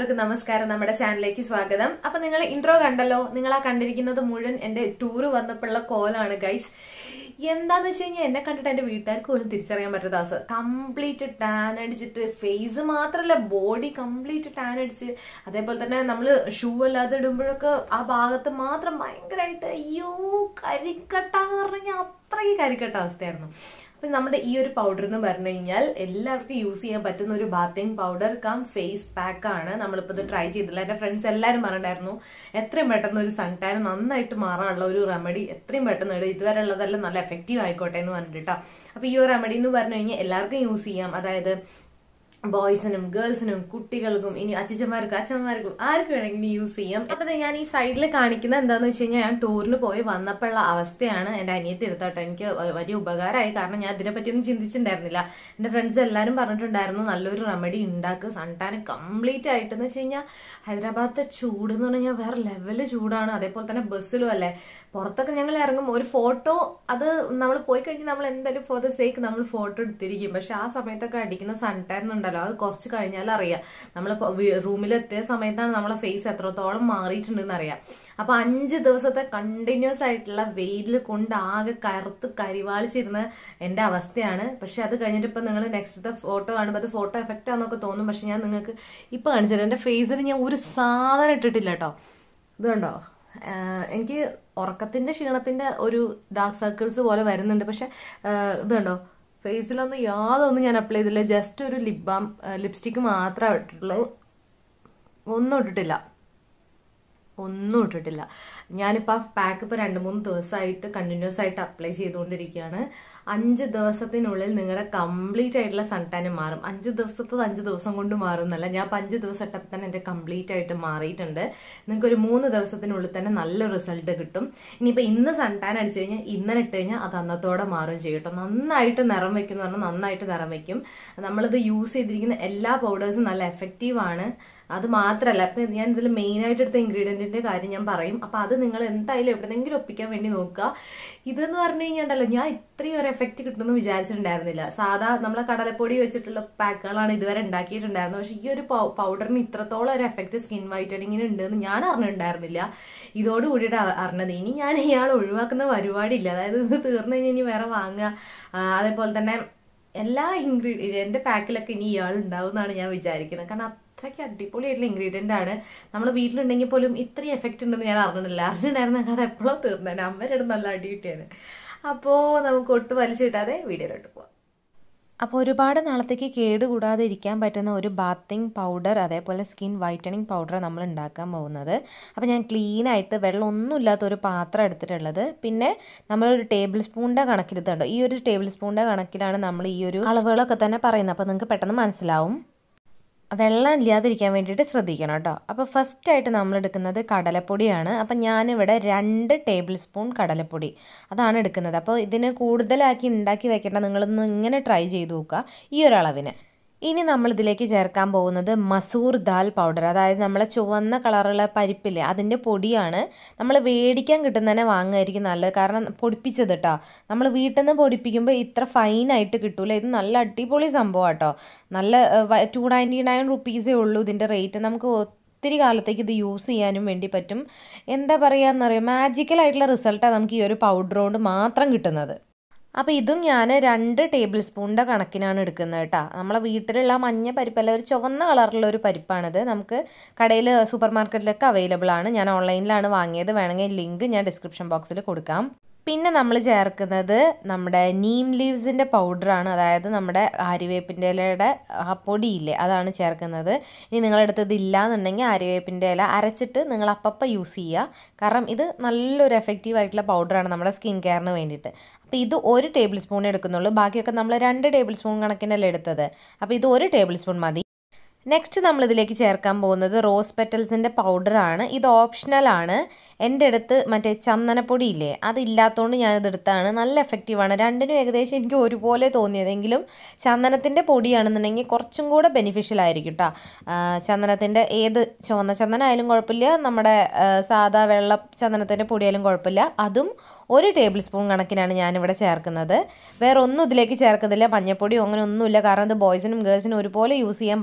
എല്ലാവർക്കും നമസ്കാരം നമ്മുടെ ചാനലിലേക്ക് സ്വാഗതം അപ്പൊ നിങ്ങൾ ഇൻട്രോ കണ്ടല്ലോ നിങ്ങൾ ആ കണ്ടിരിക്കുന്നത് മുഴുവൻ എന്റെ ടൂറ് വന്നപ്പോഴുള്ള കോലാണ് ഗൈസ് എന്താന്ന് വെച്ച് കഴിഞ്ഞാൽ എന്നെ കണ്ടിട്ട് എന്റെ വീട്ടുകാർക്ക് പോലും തിരിച്ചറിയാൻ പറ്റാത്ത അവസ്ഥ കംപ്ലീറ്റ് ടാൻ അടിച്ചിട്ട് ഫേസ് മാത്രല്ല ബോഡി കംപ്ലീറ്റ് ടാൻ അടിച്ച് അതേപോലെ തന്നെ നമ്മള് ഷൂ അല്ലാതെ ഇടുമ്പോഴൊക്കെ ആ ഭാഗത്ത് മാത്രം ഭയങ്കരമായിട്ട് അയ്യോ കരിക്കട്ടാന്ന് പറഞ്ഞാൽ അത്രയ്ക്ക് കരിക്കട്ട അവസ്ഥയായിരുന്നു അപ്പൊ നമ്മുടെ ഈ ഒരു പൗഡർ എന്ന് പറഞ്ഞു കഴിഞ്ഞാൽ എല്ലാവർക്കും യൂസ് ചെയ്യാൻ പറ്റുന്ന ഒരു bathing powder cum face pack ആണ് നമ്മളിപ്പോ ഇത് ട്രൈ ചെയ്തില്ല എന്റെ ഫ്രണ്ട്സ് എല്ലാവരും പറഞ്ഞിട്ടുണ്ടായിരുന്നു എത്രയും പെട്ടെന്ന് ഒരു സൺ ടാൻ നന്നായിട്ട് മാറാനുള്ള ഒരു റെമഡി എത്രയും പെട്ടെന്ന് ഇടും ഇതുവരെ ഉള്ളതെല്ലാം നല്ല എഫക്റ്റീവ് ആയിക്കോട്ടെ എന്ന് പറഞ്ഞിട്ടാ അപ്പൊ ഈ ഒരു റെമഡി എന്ന് പറഞ്ഞു കഴിഞ്ഞാൽ എല്ലാവർക്കും യൂസ് ചെയ്യാം അതായത് ബോയ്സിനും ഗേൾസിനും കുട്ടികൾക്കും ഇനി അച്ഛന്മാർക്കും അച്ഛന്മാർക്കും ആർക്ക് വേണമെങ്കിലും യൂസ് ചെയ്യാം അപ്പൊ ദേ ഞാൻ ഈ സൈഡിൽ കാണിക്കുന്ന എന്താന്ന് വെച്ച് കഴിഞ്ഞാൽ ഞാൻ ടൂറിന് പോയി വന്നപ്പോഴുള്ള അവസ്ഥയാണ് എന്റെ അനിയത്തി എടുത്തോട്ടെ എനിക്ക് വ- വലിയ ഉപകാരമായി കാരണം ഞാൻ ഇതിനെ പറ്റിയൊന്നും ചിന്തിച്ചിട്ടുണ്ടായിരുന്നില്ല എന്റെ ഫ്രണ്ട്സ് എല്ലാവരും പറഞ്ഞിട്ടുണ്ടായിരുന്നു നല്ലൊരു റെമഡി ഉണ്ടാക്ക് സൺടാൻ കംപ്ലീറ്റ് ആയിട്ട് എന്ന് വെച്ച് കഴിഞ്ഞാൽ ഹൈദരാബാദത്തെ ചൂട് എന്ന് പറഞ്ഞാൽ വേറെ ലെവല് ചൂടാണ് അതേപോലെ തന്നെ ബസ്സിലും അല്ലേ പുറത്തൊക്കെ ഞങ്ങൾ ഇറങ്ങുമ്പോൾ ഒരു ഫോട്ടോ അത് നമ്മൾ പോയി കഴിഞ്ഞ് നമ്മൾ എന്തായാലും ഫോർ ദ സേക്ക് നമ്മൾ ഫോട്ടോ എടുത്തിരിക്കും പക്ഷെ ആ സമയത്തൊക്കെ അടിക്കുന്ന സൺടാൻ ഉണ്ടല്ലോ അത് കുറച്ച് കഴിഞ്ഞാൽ അറിയാം നമ്മൾ റൂമിലെത്തിയ സമയത്താണ് നമ്മളെ ഫേസ് എത്രത്തോളം മാറിയിട്ടുണ്ടെന്ന് അറിയാം അപ്പൊ അഞ്ച് ദിവസത്തെ കണ്ടിന്യൂസ് ആയിട്ടുള്ള വെയിലിൽ കൊണ്ട് ആകെ കറുത്ത് കരിവാളിച്ചിരുന്ന എന്റെ അവസ്ഥയാണ് പക്ഷെ അത് കഴിഞ്ഞിട്ട് ഇപ്പൊ നിങ്ങൾ നെക്സ്റ്റത്തെ ഫോട്ടോ കാണുമ്പോൾ അത് ഫോട്ടോ എഫക്റ്റ് ആണെന്നൊക്കെ തോന്നും പക്ഷെ ഞാൻ നിങ്ങൾക്ക് ഇപ്പൊ കാണിച്ചത് എന്റെ ഫേസിൽ ഞാൻ ഒരു സാധനം ഇട്ടിട്ടില്ല കേട്ടോ ഇത് കണ്ടോ ആഹ് എനിക്ക് ഉറക്കത്തിന്റെ ക്ഷീണത്തിന്റെ ഒരു ഡാർക്ക് സർക്കിൾസ് പോലെ വരുന്നുണ്ട് പക്ഷെ ആഹ് ഇത് കണ്ടോ ഫേസിലൊന്നും യാതൊന്നും ഞാൻ അപ്ലൈ ചെയ്തില്ല ജസ്റ്റ് ഒരു ലിപ് ബാം ലിപ്സ്റ്റിക്ക് മാത്രമേ ഇട്ടിട്ടുള്ളൂ ഒന്നും ഇട്ടിട്ടില്ല ഒന്നും ഇട്ടിട്ടില്ല ഞാനിപ്പോൾ ആ പാക്ക് ഇപ്പോൾ രണ്ട് മൂന്ന് ദിവസമായിട്ട് കണ്ടിന്യൂസ് ആയിട്ട് അപ്ലൈ ചെയ്തുകൊണ്ടിരിക്കുകയാണ് അഞ്ച് ദിവസത്തിനുള്ളിൽ നിങ്ങളുടെ കംപ്ലീറ്റ് ആയിട്ടുള്ള സൺടാന് മാറും അഞ്ച് ദിവസത്തത് അഞ്ച് ദിവസം കൊണ്ട് മാറും എന്നല്ല ഞാൻ ഇപ്പം അഞ്ച് ദിവസം ഇട്ടപ്പോൾ തന്നെ എൻ്റെ കംപ്ലീറ്റ് ആയിട്ട് മാറിയിട്ടുണ്ട് നിങ്ങൾക്ക് ഒരു മൂന്ന് ദിവസത്തിനുള്ളിൽ തന്നെ നല്ല റിസൾട്ട് കിട്ടും ഇനിയിപ്പോൾ ഇന്ന് സൺടാൻ അടിച്ചു കഴിഞ്ഞാൽ ഇന്നലെ ഇട്ട് കഴിഞ്ഞാൽ അത് അന്നത്തോടെ മാറും ചെയ്യും കേട്ടോ നന്നായിട്ട് നിറം വെക്കും എന്ന് പറഞ്ഞാൽ നന്നായിട്ട് നിറം വെക്കും നമ്മളിത് യൂസ് ചെയ്തിരിക്കുന്ന എല്ലാ പൗഡേഴ്സും നല്ല എഫക്റ്റീവ് ആണ് അത് മാത്രല്ല ഇപ്പൊ ഞാൻ ഇതിൽ മെയിൻ ആയിട്ട് എടുത്ത ഇൻഗ്രീഡിയന്റിന്റെ കാര്യം ഞാൻ പറയും അപ്പൊ അത് നിങ്ങൾ എന്തായാലും എവിടെന്നെങ്കിലും ഒപ്പിക്കാൻ വേണ്ടി നോക്കുക ഇതെന്ന് പറഞ്ഞു കഴിഞ്ഞാൽ ഞാൻ ഇത്രയും ഒരു എഫക്റ്റ് കിട്ടുമെന്ന് വിചാരിച്ചിട്ടുണ്ടായിരുന്നില്ല സാധാ നമ്മളെ കടലപ്പൊടി വെച്ചിട്ടുള്ള പാക്കുകളാണ് ഇതുവരെ ഉണ്ടാക്കിയിട്ടുണ്ടായിരുന്നത് പക്ഷെ ഈ ഒരു പൗ- പൗഡറിന് ഇത്രത്തോളം ഒരു എഫക്റ്റ് സ്കിൻ വൈറ്റനിങ്ങിന് ഉണ്ട് എന്ന് ഞാൻ അറിഞ്ഞിട്ടുണ്ടായിരുന്നില്ല ഇതോടുകൂടിയിട്ട് അ- അറിഞ്ഞത് ഇനി ഞാൻ ഇയാൾ ഒഴിവാക്കുന്ന പരിപാടിയില്ല അതായത് ഇത് തീർന്നു കഴിഞ്ഞാൽ ഇനി വേറെ വാങ്ങുക ആ, അതേപോലെ തന്നെ എല്ലാ ഇൻഗ്രീഡിയൻ എന്റെ പാക്കിലൊക്കെ ഇനി ഇയാൾ ഉണ്ടാവും എന്നാണ് ഞാൻ വിചാരിക്കുന്നത് കാരണം അത്രയ്ക്ക് അടിപൊളിയായിട്ടുള്ള ഇൻഗ്രീഡിയന്റ് ആണ് നമ്മൾ വീട്ടിലുണ്ടെങ്കിൽ പോലും ഇത്രയും എഫക്റ്റ് ഉണ്ടെന്ന് ഞാൻ അറിഞ്ഞിട്ടില്ല അറിഞ്ഞിട്ടുണ്ടായിരുന്ന അത് എപ്പോഴും തീർന്നേനെ അമ്മയുടെ നല്ല അടി കിട്ടിയാണ് അപ്പോ നമുക്ക് ഒട്ട് വലിച്ചു കിട്ടാതെ വീഡിയോയിലോട്ട് പോവാം അപ്പോൾ ഒരുപാട് നാളത്തേക്ക് കേടുകൂടാതെ ഇരിക്കാൻ പറ്റുന്ന ഒരു ബാത്തിങ് പൗഡർ അതേപോലെ സ്കിൻ വൈറ്റനിങ് പൗഡർ നമ്മൾ ഉണ്ടാക്കാൻ പോകുന്നത് അപ്പോൾ ഞാൻ ക്ലീൻ ആയിട്ട് വെള്ളം ഒന്നുമില്ലാത്ത ഒരു പാത്രം എടുത്തിട്ടുള്ളത് പിന്നെ നമ്മളൊരു ടേബിൾ സ്പൂണിൻ്റെ കണക്കിൽ ഇതുണ്ടോ ഈ ഒരു ടേബിൾ സ്പൂണിൻ്റെ കണക്കിലാണ് നമ്മൾ ഈ ഒരു അളവുകളൊക്കെ തന്നെ പറയുന്നത് അപ്പോൾ നിങ്ങൾക്ക് പെട്ടെന്ന് മനസ്സിലാവും വെള്ളം ഇല്ലാതിരിക്കാൻ വേണ്ടിയിട്ട് ശ്രദ്ധിക്കണം കേട്ടോ അപ്പോൾ ഫസ്റ്റായിട്ട് നമ്മൾ എടുക്കുന്നത് കടലപ്പൊടിയാണ് അപ്പം ഞാനിവിടെ രണ്ട് ടേബിൾ സ്പൂൺ കടലപ്പൊടി അതാണ് എടുക്കുന്നത് അപ്പോൾ ഇതിന് കൂടുതലാക്കി ഉണ്ടാക്കി വെക്കേണ്ട നിങ്ങളൊന്ന് ഇങ്ങനെ ട്രൈ ചെയ്ത് നോക്കുക ഈ ഒരു അളവിന് ഇനി നമ്മൾ ഇതിലേക്ക് ചേർക്കാൻ പോകുന്നത് മസൂർ ദാൽ പൗഡർ അതായത് നമ്മളെ ചുവന്ന കളറുള്ള പരിപ്പില്ലേ അതിൻ്റെ പൊടിയാണ് നമ്മൾ വേടിക്കാൻ കിട്ടുന്നതന്നെ വാങ്ങുമായിരിക്കും നല്ലത് കാരണം പൊടിപ്പിച്ചത് കേട്ടോ നമ്മൾ വീട്ടിൽ നിന്ന് പൊടിപ്പിക്കുമ്പോൾ ഇത്ര ഫൈനായിട്ട് കിട്ടൂല ഇത് നല്ല അടിപൊളി സംഭവം കേട്ടോ നല്ല ടു നയൻറ്റി നയൻ റുപ്പീസേ ഉള്ളൂ ഇതിൻ്റെ റേറ്റ് നമുക്ക് ഒത്തിരി കാലത്തേക്ക് ഇത് യൂസ് ചെയ്യാനും വേണ്ടി പറ്റും എന്താ പറയുക മാജിക്കൽ ആയിട്ടുള്ള റിസൾട്ടാണ് നമുക്ക് ഈ ഒരു പൗഡർ കൊണ്ട് മാത്രം കിട്ടുന്നത് അപ്പോൾ ഇതും ഞാൻ രണ്ട് ടേബിൾ സ്പൂണിൻ്റെ കണക്കിനാണ് എടുക്കുന്നത് കേട്ടോ നമ്മളെ വീട്ടിലുള്ള മഞ്ഞ പരിപ്പല്ല ഒരു ചുവന്ന കളറുള്ള ഒരു പരിപ്പാണിത് നമുക്ക് കടയിൽ സൂപ്പർ മാർക്കറ്റിലൊക്കെ അവൈലബിൾ ആണ് ഞാൻ ഓൺലൈനിലാണ് വാങ്ങിയത് വേണമെങ്കിൽ ലിങ്ക് ഞാൻ ഡിസ്ക്രിപ്ഷൻ ബോക്സിൽ കൊടുക്കാം പിന്നെ നമ്മൾ ചേർക്കുന്നത് നമ്മുടെ നീം ലീവ്സിൻ്റെ പൗഡറാണ് അതായത് നമ്മുടെ ആര്യവേപ്പിൻ്റെ ഇലയുടെ ആ പൊടിയില്ലേ അതാണ് ചേർക്കുന്നത് ഇനി നിങ്ങളുടെ അടുത്ത് ഇതില്ല എന്നുണ്ടെങ്കിൽ ആര്യവേപ്പിൻ്റെ ഇല അരച്ചിട്ട് നിങ്ങൾ അപ്പപ്പം യൂസ് ചെയ്യുക കാരണം ഇത് നല്ലൊരു എഫക്റ്റീവ് ആയിട്ടുള്ള പൗഡറാണ് നമ്മുടെ സ്കിൻ കെയറിന് വേണ്ടിയിട്ട് അപ്പോൾ ഇത് ഒരു ടേബിൾ സ്പൂൺ എടുക്കുന്നുള്ളൂ ബാക്കിയൊക്കെ നമ്മൾ രണ്ട് ടേബിൾ സ്പൂൺ കണക്കിനല്ലേ എടുത്തത് അപ്പോൾ ഇത് ഒരു ടേബിൾ സ്പൂൺ മതി നെക്സ്റ്റ് നമ്മൾ ഇതിലേക്ക് ചേർക്കാൻ പോകുന്നത് റോസ് പെറ്റൽസിൻ്റെ പൗഡറാണ് ഇത് ഓപ്ഷണലാണ് എൻ്റെ അടുത്ത് മറ്റേ ചന്ദനപ്പൊടി ഇല്ലേ അതില്ലാത്തതുകൊണ്ട് ഞാനിത് എടുത്താണ് നല്ല എഫക്റ്റീവാണ് രണ്ടിനും ഏകദേശം എനിക്ക് ഒരുപോലെ തോന്നിയതെങ്കിലും ചന്ദനത്തിൻ്റെ പൊടിയാണെന്നുണ്ടെങ്കിൽ കുറച്ചും കൂടെ ബെനിഫിഷ്യൽ ആയിരിക്കും കേട്ടോ ചന്ദനത്തിൻ്റെ ഏത് ചുവന്ന ചന്ദനമായാലും കുഴപ്പമില്ല നമ്മുടെ ആ, സാദാ വെള്ള ചന്ദനത്തിൻ്റെ പൊടിയായാലും കുഴപ്പമില്ല അതും ഒരു ടേബിൾ സ്പൂൺ കണക്കിനാണ് ഞാനിവിടെ ചേർക്കുന്നത് വേറെ ഒന്നും ഇതിലേക്ക് ചേർക്കുന്നില്ല മഞ്ഞപ്പൊടിയോ അങ്ങനെ ഒന്നുമില്ല കാരണം ഇത് ബോയ്സിനും ഗേൾസിനും ഒരുപോലെ യൂസ് ചെയ്യാൻ പറ്റുന്നതായതുകൊണ്ട്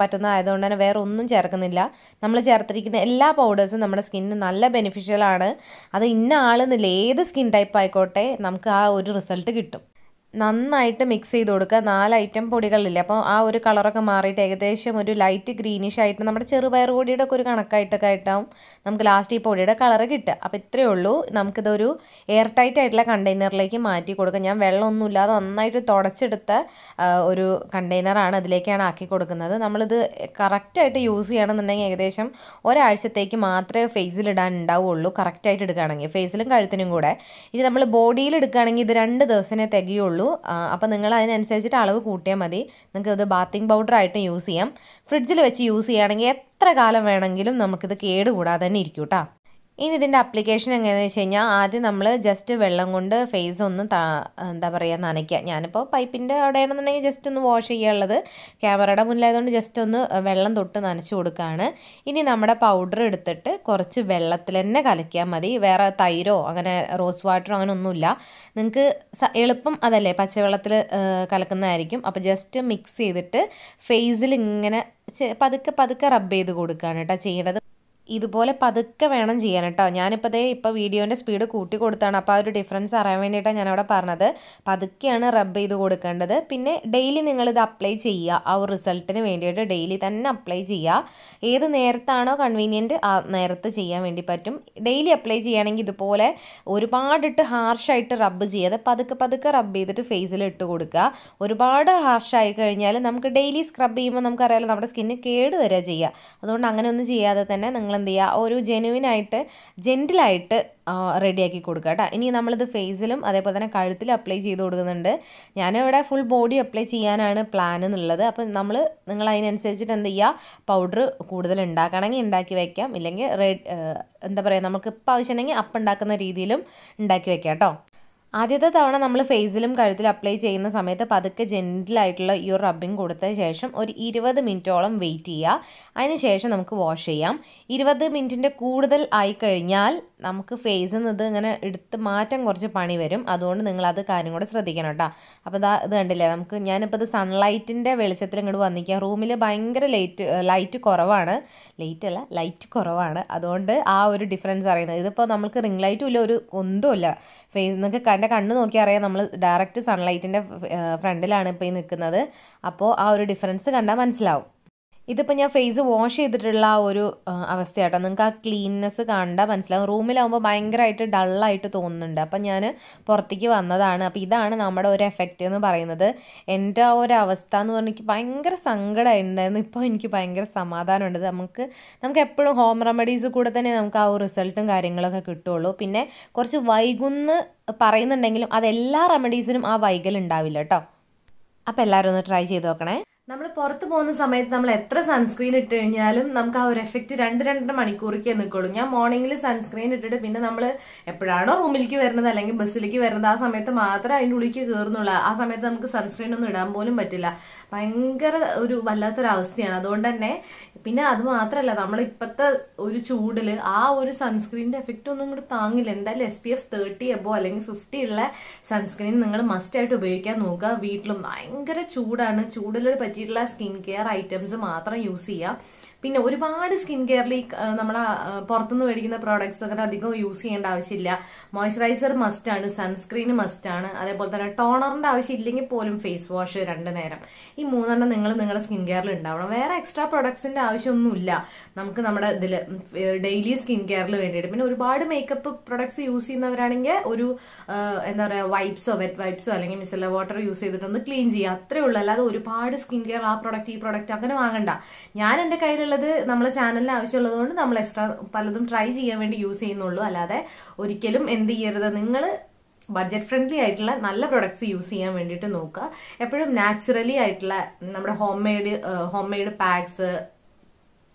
ആയതുകൊണ്ട് തന്നെ വേറെ ഒന്നും ചേർക്കുന്നില്ല നമ്മൾ ചേർത്തിരിക്കുന്ന എല്ലാ പൗഡേഴ്സും നമ്മുടെ സ്കിന്നിന് നല്ല ബെനിഫിഷ്യലാണ് അത് ഇന്ന ആളെന്നില്ല ഏത് സ്കിൻ ടൈപ്പ് ആയിക്കോട്ടെ നമുക്ക് ആ ഒരു റിസൾട്ട് കിട്ടും നന്നായിട്ട് മിക്സ് ചെയ്ത് കൊടുക്കുക നാല് ഐറ്റം പൊടികളില്ലേ അപ്പോൾ ആ ഒരു കളറൊക്കെ മാറിയിട്ട് ഏകദേശം ഒരു ലൈറ്റ് ഗ്രീനിഷ് ആയിട്ട് നമ്മുടെ ചെറുപയർ പൊടിയുടെ ഒക്കെ ഒരു കണക്കായിട്ടൊക്കെ ആയിട്ടാവും നമുക്ക് ലാസ്റ്റ് ഈ പൊടിയുടെ കളറ് കിട്ടുക അപ്പോൾ ഇത്രയേ ഉള്ളൂ നമുക്കിതൊരു എയർ ടൈറ്റ് ആയിട്ടുള്ള കണ്ടെയ്നറിലേക്ക് മാറ്റി കൊടുക്കുക ഞാൻ വെള്ളമൊന്നുമില്ലാതെ നന്നായിട്ട് തുടച്ചെടുത്ത ആ, ഒരു കണ്ടെയ്നറാണ് അതിലേക്കാണ് ആക്കി കൊടുക്കുന്നത് നമ്മളിത് കറക്റ്റായിട്ട് യൂസ് ചെയ്യണമെന്നുണ്ടെങ്കിൽ ഏകദേശം ഒരാഴ്ചത്തേക്ക് മാത്രമേ ഫേസിൽ ഇടാൻ ഉണ്ടാവുള്ളൂ കറക്റ്റായിട്ട് എടുക്കുകയാണെങ്കിൽ ഫേസിലും കഴുത്തിനും കൂടെ ഇനി നമ്മൾ ബോഡിയിൽ എടുക്കുകയാണെങ്കിൽ ഇത് രണ്ട് ദിവസമേ തികയുള്ളൂ അപ്പോൾ നിങ്ങൾ അതിനനുസരിച്ചിട്ട് അളവ് കൂട്ടിയാൽ മതി നിങ്ങൾക്ക് ഇത് ബാത്തിങ് പൗഡർ ആയിട്ട് യൂസ് ചെയ്യാം ഫ്രിഡ്ജിൽ വെച്ച് യൂസ് ചെയ്യുകയാണെങ്കിൽ എത്ര കാലം വേണമെങ്കിലും നമുക്കിത് കേടുകൂടാതെ തന്നെ ഇരിക്കും കേട്ടോ ഇനി ഇതിൻ്റെ അപ്ലിക്കേഷൻ എങ്ങനെയാണെന്ന് വെച്ച് കഴിഞ്ഞാൽ ആദ്യം നമ്മൾ ജസ്റ്റ് വെള്ളം കൊണ്ട് ഫേസ് ഒന്ന് താ എന്താ പറയുക നനയ്ക്കുക ഞാനിപ്പോൾ പൈപ്പിൻ്റെ അവിടെയാണെന്നുണ്ടെങ്കിൽ ജസ്റ്റ് ഒന്ന് വാഷ് ചെയ്യാനുള്ളത് ക്യാമറയുടെ മുന്നിലായതുകൊണ്ട് ജസ്റ്റ് ഒന്ന് വെള്ളം തൊട്ട് നനച്ച് കൊടുക്കുകയാണ് ഇനി നമ്മുടെ പൗഡർ എടുത്തിട്ട് കുറച്ച് വെള്ളത്തിൽ തന്നെ കലക്കിയാൽ മതി വേറെ തൈരോ അങ്ങനെ റോസ് വാട്ടറോ അങ്ങനെ ഒന്നുമില്ല നിങ്ങൾക്ക് സ- എളുപ്പം അതല്ലേ പച്ചവെള്ളത്തിൽ കലക്കുന്നതായിരിക്കും അപ്പോൾ ജസ്റ്റ് മിക്സ് ചെയ്തിട്ട് ഫേസിൽ ഇങ്ങനെ ചെ- പതുക്കെ പതുക്കെ റബ്ബ് ചെയ്ത് കൊടുക്കുകയാണ് കേട്ടോ ചെയ്യേണ്ടത് ഇതുപോലെ പതുക്കെ വേണം ചെയ്യാൻ കേട്ടോ ഞാനിപ്പോൾ ദേ ഇപ്പോൾ വീഡിയോൻ്റെ സ്പീഡ് കൂട്ടി കൊടുത്താണ് അപ്പോൾ ആ ഒരു ഡിഫറൻസ് അറിയാൻ വേണ്ടിയിട്ടാണ് ഞാനവിടെ പറഞ്ഞത് പതുക്കെയാണ് റബ്ബ് ചെയ്ത് കൊടുക്കേണ്ടത് പിന്നെ ഡെയിലി നിങ്ങളിത് അപ്ലൈ ചെയ്യുക ആ ഒരു റിസൾട്ടിന് വേണ്ടിയിട്ട് ഡെയിലി തന്നെ അപ്ലൈ ചെയ്യുക ഏത് നേരത്താണോ കൺവീനിയൻറ്റ് ആ നേരത്ത് ചെയ്യാൻ വേണ്ടി പറ്റും ഡെയിലി അപ്ലൈ ചെയ്യുകയാണെങ്കിൽ ഇതുപോലെ ഒരുപാടിട്ട് ഹാർഷായിട്ട് റബ്ബ് ചെയ്യാതെ പതുക്കെ പതുക്കെ റബ്ബ് ചെയ്തിട്ട് ഫേസിൽ ഇട്ട് കൊടുക്കുക ഒരുപാട് ഹാർഷായി കഴിഞ്ഞാൽ നമുക്ക് ഡെയിലി സ്ക്രബ് ചെയ്യുമ്പോൾ നമുക്കറിയാലോ നമ്മുടെ സ്കിന്ന് കേട് വരിക ചെയ്യുക അതുകൊണ്ട് അങ്ങനെ ഒന്നും ചെയ്യാതെ തന്നെ നിങ്ങൾ എന്ത് ചെയ്യുക ഒരു ജെനുവിനായിട്ട് ജെൻറ്റിലായിട്ട് റെഡിയാക്കി കൊടുക്കുക കേട്ടോ ഇനി നമ്മളിത് ഫേസിലും അതേപോലെ തന്നെ കഴുത്തിലും അപ്ലൈ ചെയ്ത് കൊടുക്കുന്നുണ്ട് ഞാനിവിടെ ഫുൾ ബോഡി അപ്ലൈ ചെയ്യാനാണ് പ്ലാൻ എന്നുള്ളത് അപ്പം നമ്മൾ നിങ്ങൾ അതിനനുസരിച്ചിട്ട് എന്ത് ചെയ്യുക പൗഡർ കൂടുതൽ ഉണ്ടാക്കണമെങ്കിൽ ഉണ്ടാക്കി വെക്കാം ഇല്ലെങ്കിൽ റെഡ് എന്താ പറയുക നമുക്ക് ഇപ്പം ആവശ്യമുണ്ടെങ്കിൽ അപ്പം ഉണ്ടാക്കുന്ന രീതിയിലും ഉണ്ടാക്കി വെക്കാം കേട്ടോ ആദ്യത്തെ തവണ നമ്മൾ ഫേസിലും കഴുത്തിലും അപ്ലൈ ചെയ്യുന്ന സമയത്ത് പതുക്കെ ജെൻറ്റിലായിട്ടുള്ള ഈ ഒരു റബ്ബിങ് കൊടുത്ത ശേഷം ഒരു ഇരുപത് മിനിറ്റോളം വെയിറ്റ് ചെയ്യുക അതിന് ശേഷം നമുക്ക് വാഷ് ചെയ്യാം ഇരുപത് മിനിറ്റിൻ്റെ കൂടുതൽ ആയി കഴിഞ്ഞാൽ നമുക്ക് ഫേസിൽ നിന്ന് ഇത് ഇങ്ങനെ എടുത്ത് മാറ്റാൻ കുറച്ച് പണി വരും അതുകൊണ്ട് നിങ്ങൾ അത് കാര്യം കൂടെ ശ്രദ്ധിക്കണം കേട്ടോ അപ്പോൾ ഇതാ ഇത് കണ്ടില്ലേ നമുക്ക് ഞാനിപ്പോൾ ഇത് സൺലൈറ്റിൻ്റെ വെളിച്ചത്തിൽ ഇങ്ങോട്ട് വന്നിരിക്കുക റൂമിൽ ഭയങ്കര ലൈറ്റ് ലൈറ്റ് കുറവാണ് ലൈറ്റ് അല്ല ലൈറ്റ് കുറവാണ് അതുകൊണ്ട് ആ ഒരു ഡിഫറൻസ് അറിയുന്നത് ഇതിപ്പോൾ നമുക്ക് റിംഗ് ലൈറ്റും ഇല്ല ഒരു ഒന്നും ഇല്ല ഫേസ് നിങ്ങൾക്ക് എൻ്റെ കണ്ണ് നോക്കി അറിയാം നമ്മൾ ഡയറക്റ്റ് സൺലൈറ്റിൻ്റെ ഫ്രണ്ടിലാണ് ഇപ്പോൾ ഈ നിൽക്കുന്നത് അപ്പോൾ ആ ഒരു ഡിഫറൻസ് കണ്ടാൽ മനസ്സിലാവും ഇതിപ്പോൾ ഞാൻ ഫേസ് വാഷ് ചെയ്തിട്ടുള്ള ആ ഒരു അവസ്ഥയാട്ടോ നിങ്ങൾക്ക് ആ ക്ലീൻനെസ് കണ്ടാൽ മനസ്സിലാവും റൂമിലാവുമ്പോൾ ഭയങ്കരമായിട്ട് ഡള്ളായിട്ട് തോന്നുന്നുണ്ട് അപ്പം ഞാൻ പുറത്തേക്ക് വന്നതാണ് അപ്പോൾ ഇതാണ് നമ്മുടെ ഒരു എഫക്റ്റ് എന്ന് പറയുന്നത് എൻ്റെ ആ ഒരു അവസ്ഥ എന്ന് പറഞ്ഞാൽ എനിക്ക് ഭയങ്കര സങ്കടമുണ്ടായിരുന്നു ഇപ്പോൾ എനിക്ക് ഭയങ്കര സമാധാനമുണ്ട് നമുക്ക് നമുക്ക് എപ്പോഴും ഹോം റെമഡീസ് കൂടെ തന്നെ നമുക്ക് ആ ഒരു റിസൾട്ടും കാര്യങ്ങളൊക്കെ കിട്ടുള്ളൂ പിന്നെ കുറച്ച് വൈകുന്ന് പറയുന്നുണ്ടെങ്കിലും അതെല്ലാ റെമഡീസിനും ആ വൈകൽ ഉണ്ടാവില്ല കേട്ടോ അപ്പോൾ എല്ലാവരും ഒന്ന് ട്രൈ ചെയ്ത് നോക്കണേ നമ്മൾ പുറത്ത് പോകുന്ന സമയത്ത് നമ്മൾ എത്ര സൺസ്ക്രീൻ ഇട്ട് കഴിഞ്ഞാലും നമുക്ക് ആ ഒരു എഫക്റ്റ് രണ്ട് രണ്ടര മണിക്കൂറൊക്കെ നിൽക്കുള്ളൂ ഞാൻ മോർണിംഗിൽ സൺസ്ക്രീൻ ഇട്ടിട്ട് പിന്നെ നമ്മൾ എപ്പോഴാണോ റൂമിലേക്ക് വരുന്നത് അല്ലെങ്കിൽ ബസ്സിലേക്ക് വരുന്നത് ആ സമയത്ത് മാത്രമേ അതിൻ്റെ ഉള്ളിലേക്ക് കയറുന്നുള്ളൂ ആ സമയത്ത് നമുക്ക് സൺസ്ക്രീൻ ഒന്നും ഇടാൻ പോലും പറ്റില്ല ഭയങ്കര ഒരു വല്ലാത്തൊരു അവസ്ഥയാണ് അതുകൊണ്ട് തന്നെ പിന്നെ അത് മാത്രമല്ല നമ്മൾ ഇപ്പോഴത്തെ ഒരു ചൂടിൽ ആ ഒരു സൺസ്ക്രീനിന്റെ എഫക്റ്റ് ഒന്നും കൂടി താങ്ങില്ല എന്തായാലും എസ് പി എഫ് തേർട്ടി എബോ അല്ലെങ്കിൽ ഫിഫ്റ്റി ഉള്ള സൺസ്ക്രീൻ നിങ്ങൾ മസ്റ്റ് ആയിട്ട് ഉപയോഗിക്കാൻ നോക്കുക വീട്ടിലും ഭയങ്കര ചൂടാണ് ചൂടിൽ പറ്റിയിട്ടുള്ള സ്കിൻ കെയർ ഐറ്റംസ് മാത്രം യൂസ് ചെയ്യുക പിന്നെ ഒരുപാട് സ്കിൻ കെയറിൽ നമ്മളെ പുറത്തുനിന്ന് മേടിക്കുന്ന പ്രോഡക്ട്സ് അങ്ങനെ അധികം യൂസ് ചെയ്യേണ്ട ആവശ്യമില്ല മോയ്സ്ചറൈസർ മസ്റ്റ് ആണ് സൺസ്ക്രീൻ മസ്റ്റ് ആണ് അതേപോലെ തന്നെ ടോണറിന്റെ ആവശ്യം ഇല്ലെങ്കിൽ പോലും ഫേസ് വാഷ് രണ്ട് നേരം ഈ മൂന്നെണ്ണം നിങ്ങൾ നിങ്ങളുടെ സ്കിൻ കെയറിൽ ഉണ്ടാവണം വേറെ എക്സ്ട്രാ പ്രൊഡക്ട്സിന്റെ ആവശ്യമൊന്നുമില്ല നമുക്ക് നമ്മുടെ ഇതിൽ ഡെയിലി സ്കിൻ കെയറിൽ വേണ്ടിയിട്ട് പിന്നെ ഒരുപാട് മേക്കപ്പ് പ്രൊഡക്ട്സ് യൂസ് ചെയ്യുന്നവരാണെങ്കിൽ ഒരു ആ, എന്താ പറയുക വൈപ്സോ വെറ്റ് വൈപ്സോ അല്ലെങ്കിൽ മിസല വാട്ടർ യൂസ് ചെയ്തിട്ടൊന്ന് ക്ലീൻ ചെയ്യുക അത്രേ ഉള്ളൂ അല്ലാതെ ഒരുപാട് സ്കിൻ കെയർ ആ പ്രൊഡക്റ്റ് ഈ പ്രൊഡക്റ്റ് അങ്ങനെ വാങ്ങണ്ട ഞാൻ എന്റെ കയ്യിലുള്ളത് നമ്മളെ ചാനലിന് ആവശ്യമുള്ളത് കൊണ്ട് നമ്മൾ എക്സ്ട്രാ പലതും ട്രൈ ചെയ്യാൻ വേണ്ടി യൂസ് ചെയ്യുന്നുള്ളൂ അല്ലാതെ ഒരിക്കലും എന്ത് ചെയ്യരുത് നിങ്ങൾ ബഡ്ജറ്റ് ഫ്രണ്ട്ലി ആയിട്ടുള്ള നല്ല പ്രൊഡക്ട്സ് യൂസ് ചെയ്യാൻ വേണ്ടിയിട്ട് നോക്കുക എപ്പോഴും നാച്ചുറലി ആയിട്ടുള്ള നമ്മുടെ homemade homemade packs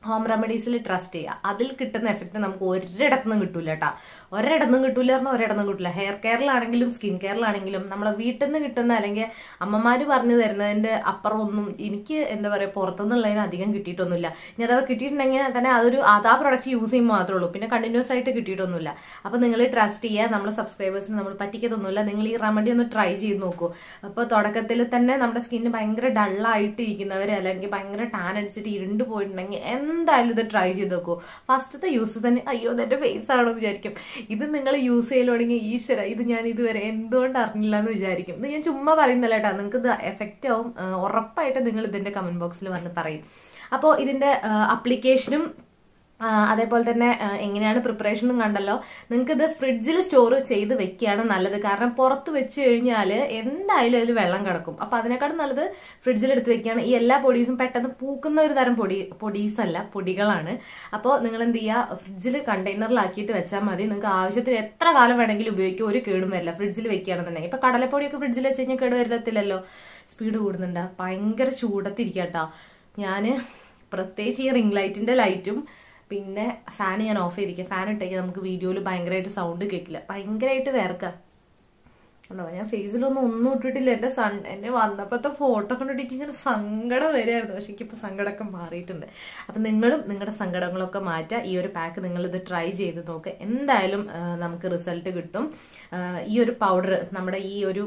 home റെമഡീസിൽ ട്രസ്റ്റ് ചെയ്യുക അതിൽ കിട്ടുന്ന എഫക്റ്റ് നമുക്ക് ഒരിടത്തുനിന്നും കിട്ടൂല കേട്ടോ ഒരിടത്തുനിന്നും കിട്ടൂല പറഞ്ഞാൽ ഒരിടത്തുനിന്നും കിട്ടില്ല ഹെയർ കെയറിലാണെങ്കിലും സ്കിൻ കെയറിലാണെങ്കിലും നമ്മളെ വീട്ടിൽ നിന്ന് കിട്ടുന്ന അല്ലെങ്കിൽ അമ്മമാര് പറഞ്ഞു തരുന്നതിന്റെ അപ്പുറം ഒന്നും എനിക്ക് എന്താ പറയുക പുറത്തുനിന്നുള്ളതിന് അധികം കിട്ടിയിട്ടൊന്നുമില്ല ഇനി അഥവാ കിട്ടിയിട്ടുണ്ടെങ്കിൽ തന്നെ അതൊരു അതാ പ്രൊഡക്റ്റ് യൂസ് ചെയ്യുമ്പോൾ മാത്രമേ ഉള്ളൂ പിന്നെ കണ്ടിന്യൂസ് ആയിട്ട് കിട്ടിയിട്ടൊന്നുമില്ല അപ്പൊ നിങ്ങൾ ട്രസ്റ്റ് ചെയ്യുക നമ്മളെ സബ്സ്ക്രൈബേഴ്സിന് നമ്മൾ പറ്റിക്കത്തൊന്നുമില്ല നിങ്ങൾ ഈ റെമഡി ഒന്ന് ട്രൈ ചെയ്ത് നോക്കൂ അപ്പോൾ തുടക്കത്തിൽ തന്നെ നമ്മുടെ സ്കിന്ന് ഭയങ്കര ഡള്ളായിട്ട് ഇരിക്കുന്നവർ അല്ലെങ്കിൽ ഭയങ്കര ടാൻ അടിച്ചിട്ട് ഇരുണ്ട് പോയിട്ടുണ്ടെങ്കിൽ എന്തായാലും ഇത് ട്രൈ ചെയ്ത് നോക്കൂ ഫസ്റ്റത്തെ യൂസ് തന്നെ അയ്യോ എന്റെ ഫേസ് ആണോ എന്ന് വിചാരിക്കും ഇത് നിങ്ങൾ യൂസ് ചെയ്യലോണെങ്കിൽ ഈശ്വര ഇത് ഞാൻ ഇതുവരെ എന്തുകൊണ്ട് അറിഞ്ഞില്ല എന്ന് വിചാരിക്കും ഇത് ഞാൻ ചുമ്മാ പറയുന്നില്ല കേട്ടോ നിങ്ങൾക്ക് ഇത് എഫക്റ്റ് ആവും ആ, ഉറപ്പായിട്ട് നിങ്ങൾ ഇതിന്റെ കമന്റ് ബോക്സിൽ വന്ന് പറയും അപ്പോൾ ഇതിന്റെ അപ്ലിക്കേഷനും ആ, അതേപോലെ തന്നെ ആ, എങ്ങനെയാണ് പ്രിപ്പറേഷനും കണ്ടല്ലോ നിങ്ങൾക്ക് ഇത് ഫ്രിഡ്ജിൽ സ്റ്റോർ ചെയ്ത് വെക്കുകയാണ് നല്ലത് കാരണം പുറത്ത് വെച്ച് കഴിഞ്ഞാൽ എന്തായാലും അതിൽ വെള്ളം കിടക്കും അപ്പൊ അതിനെക്കാളും നല്ലത് ഫ്രിഡ്ജിൽ എടുത്ത് വെക്കുകയാണ് ഈ എല്ലാ പൊടീസും പെട്ടെന്ന് പൂക്കുന്ന ഒരു തരം പൊടി പൊടീസ് അല്ല പൊടികളാണ് അപ്പോൾ നിങ്ങൾ എന്ത് ചെയ്യുക ഫ്രിഡ്ജിൽ കണ്ടെയ്നറിലാക്കിയിട്ട് വെച്ചാൽ മതി നിങ്ങൾക്ക് ആവശ്യത്തിന് എത്ര കാലം വേണമെങ്കിലും ഉപയോഗിക്കും ഒരു കേടും വരില്ല ഫ്രിഡ്ജിൽ വെക്കുകയാണെന്നുണ്ടെങ്കിൽ ഇപ്പൊ കടലപ്പൊടിയൊക്കെ ഫ്രിഡ്ജിൽ വെച്ച് കഴിഞ്ഞാൽ കേട് വരത്തില്ലല്ലോ സ്പീഡ് കൂടുന്നുണ്ട് ഭയങ്കര ചൂടത്തിരിക്കട്ടോ ഞാന് പ്രത്യേകിച്ച് ഈ റിംഗ് ലൈറ്റിന്റെ ലൈറ്റും പിന്നെ ഫാൻ ഞാൻ ഓഫ് ചെയ്തിരിക്കുക ഫാൻ ഇട്ടേക്ക് നമുക്ക് വീഡിയോയിൽ ഭയങ്കരമായിട്ട് സൗണ്ട് കേൾക്കില്ല ഭയങ്കരമായിട്ട് വേർക്കാം ഉണ്ടോ ഞാൻ ഫേസിലൊന്നും ഒന്നും ഇട്ടിട്ടില്ല എന്റെ സൺ എന്നെ വന്നപ്പോഴത്തെ ഫോട്ടോ കണ്ടിട്ട് ഇങ്ങനെ സങ്കടം വരികയായിരുന്നു പക്ഷെ എനിക്കിപ്പോൾ സങ്കടമൊക്കെ മാറിയിട്ടുണ്ട് അപ്പം നിങ്ങളും നിങ്ങളുടെ സങ്കടങ്ങളൊക്കെ മാറ്റുക ഈ ഒരു പാക്ക് നിങ്ങൾ ഇത് ട്രൈ ചെയ്ത് നോക്കുക എന്തായാലും ആ, നമുക്ക് റിസൾട്ട് കിട്ടും ആ, ഈ ഒരു പൗഡർ നമ്മുടെ ഈ ഒരു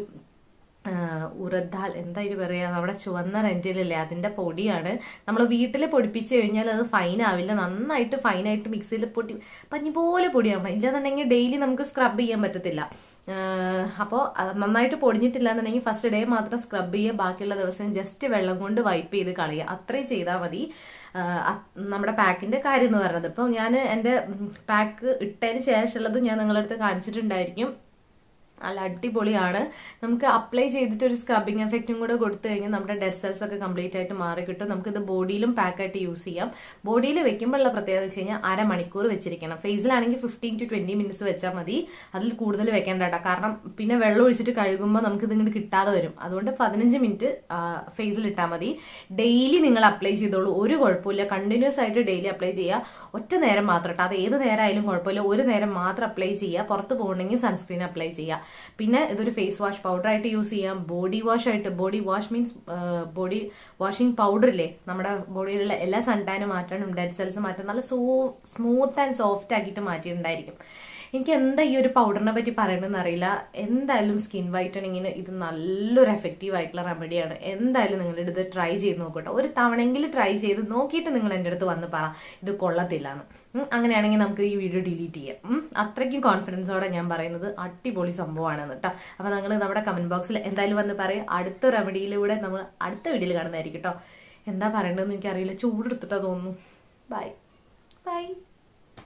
ആഹ് ഉറദാൽ എന്താ ഇത് പറയാ നമ്മുടെ ചുവന്ന റെന്റിലല്ലേ അതിന്റെ പൊടിയാണ് നമ്മൾ വീട്ടിൽ പൊടിപ്പിച്ച് കഴിഞ്ഞാൽ അത് ഫൈൻ ആവില്ല നന്നായിട്ട് ഫൈനായിട്ട് മിക്സിയിൽ പൊടി പഞ്ഞി പോലെ പൊടിയാവണം ഇല്ലാന്നുണ്ടെങ്കിൽ ഡെയിലി നമുക്ക് സ്ക്രബ് ചെയ്യാൻ പറ്റത്തില്ല അപ്പോൾ നന്നായിട്ട് പൊടിഞ്ഞിട്ടില്ല എന്നുണ്ടെങ്കിൽ ഫസ്റ്റ് ഡേ മാത്രം സ്ക്രബ് ചെയ്യുക ബാക്കിയുള്ള ദിവസം ജസ്റ്റ് വെള്ളം കൊണ്ട് വൈപ്പ് ചെയ്ത് കളയുക അത്രയും ചെയ്താൽ മതി ആഹ് അത് നമ്മുടെ പാക്കിന്റെ കാര്യം എന്ന് പറയുന്നത് ഇപ്പം ഞാൻ എൻ്റെ പാക്ക് ഇട്ടതിന് ശേഷമുള്ളത് ഞാൻ നിങ്ങളുടെ അടുത്ത് കാണിച്ചിട്ടുണ്ടായിരിക്കും നല്ല അടിപൊളിയാണ് നമുക്ക് അപ്ലൈ ചെയ്തിട്ട് ഒരു സ്ക്രബിങ് എഫക്റ്റും കൂടെ കൊടുത്തു കഴിഞ്ഞാൽ നമ്മുടെ ഡെഡ് സെൽസ് ഒക്കെ കംപ്ലീറ്റ് ആയിട്ട് മാറി കിട്ടും നമുക്കിത് ബോഡിയിലും പാക്കായിട്ട് യൂസ് ചെയ്യാം ബോഡിയിൽ വെക്കുമ്പോഴുള്ള പ്രത്യേകത വെച്ച് കഴിഞ്ഞാൽ അരമണിക്കൂർ വെച്ചിരിക്കണം ഫേസിലാണെങ്കിൽ ഫിഫ്റ്റീൻ ടു ട്വന്റി മിനിറ്റ്സ് വെച്ചാൽ മതി അതിൽ കൂടുതൽ വെക്കേണ്ട കേട്ടോ കാരണം പിന്നെ വെള്ളം ഒഴിച്ചിട്ട് കഴുകുമ്പോൾ നമുക്ക് ഇത് ഇങ്ങോട്ട് കിട്ടാതെ വരും അതുകൊണ്ട് പതിനഞ്ച് മിനിറ്റ് ഫേസിൽ ഇട്ടാൽ മതി ഡെയിലി നിങ്ങൾ അപ്ലൈ ചെയ്തോളൂ ഒരു കുഴപ്പമില്ല കണ്ടിന്യൂസ് ആയിട്ട് ഡെയിലി അപ്ലൈ ചെയ്യുക ഒറ്റ നേരം മാത്രം കേട്ടോ അത് ഏത് നേരമായാലും കുഴപ്പമില്ല ഒരു നേരം മാത്രം അപ്ലൈ ചെയ്യുക പുറത്ത് പോകണമെങ്കിൽ സൺസ്ക്രീൻ അപ്ലൈ ചെയ്യുക പിന്നെ ഇതൊരു ഫേസ് വാഷ് പൗഡർ ആയിട്ട് യൂസ് ചെയ്യാം ബോഡി വാഷ് ആയിട്ട് body wash means body washing powder ഇല്ലേ നമ്മുടെ ബോഡിയിലുള്ള എല്ലാ സൺടാനും മാറ്റാനും ഡെഡ് സെൽസ് മാറ്റാൻ നല്ല സോ സ്മൂത്ത് ആൻഡ് സോഫ്റ്റ് ആക്കിയിട്ട് മാറ്റിയിട്ടുണ്ടായിരിക്കും എനിക്ക് എന്താ ഈ ഒരു പൗഡറിനെ പറ്റി പറയണമെന്ന് അറിയില്ല എന്തായാലും സ്കിൻ വൈറ്റനിങ്ങിന് ഇത് നല്ലൊരു എഫക്റ്റീവ് ആയിട്ടുള്ള റെമഡിയാണ് എന്തായാലും നിങ്ങൾ ഇത് ട്രൈ ചെയ്ത് നോക്കട്ടെ ഒരു തവണയെങ്കിലും ട്രൈ ചെയ്ത് നോക്കിയിട്ട് നിങ്ങൾ എൻ്റെ അടുത്ത് വന്ന് പറ ഇത് കൊള്ളത്തില്ലാന്ന് ഉം, അങ്ങനെയാണെങ്കിൽ നമുക്ക് ഈ വീഡിയോ ഡിലീറ്റ് ചെയ്യാം ഉം, അത്രയ്ക്കും കോൺഫിഡൻസോടെ ഞാൻ പറയുന്നത് അടിപൊളി സംഭവമാണെന്ന് കേട്ടോ അപ്പൊ നിങ്ങൾ നമ്മുടെ കമന്റ് ബോക്സിൽ എന്തായാലും വന്ന് പറയും അടുത്ത റെമഡിയിലൂടെ നമ്മൾ അടുത്ത വീഡിയോയിൽ കാണുന്നതായിരിക്കും കേട്ടോ എന്താ പറയേണ്ടതെന്ന് എനിക്കറിയില്ല ചൂടെടുത്തിട്ടാ തോന്നുന്നു ബൈ ബൈ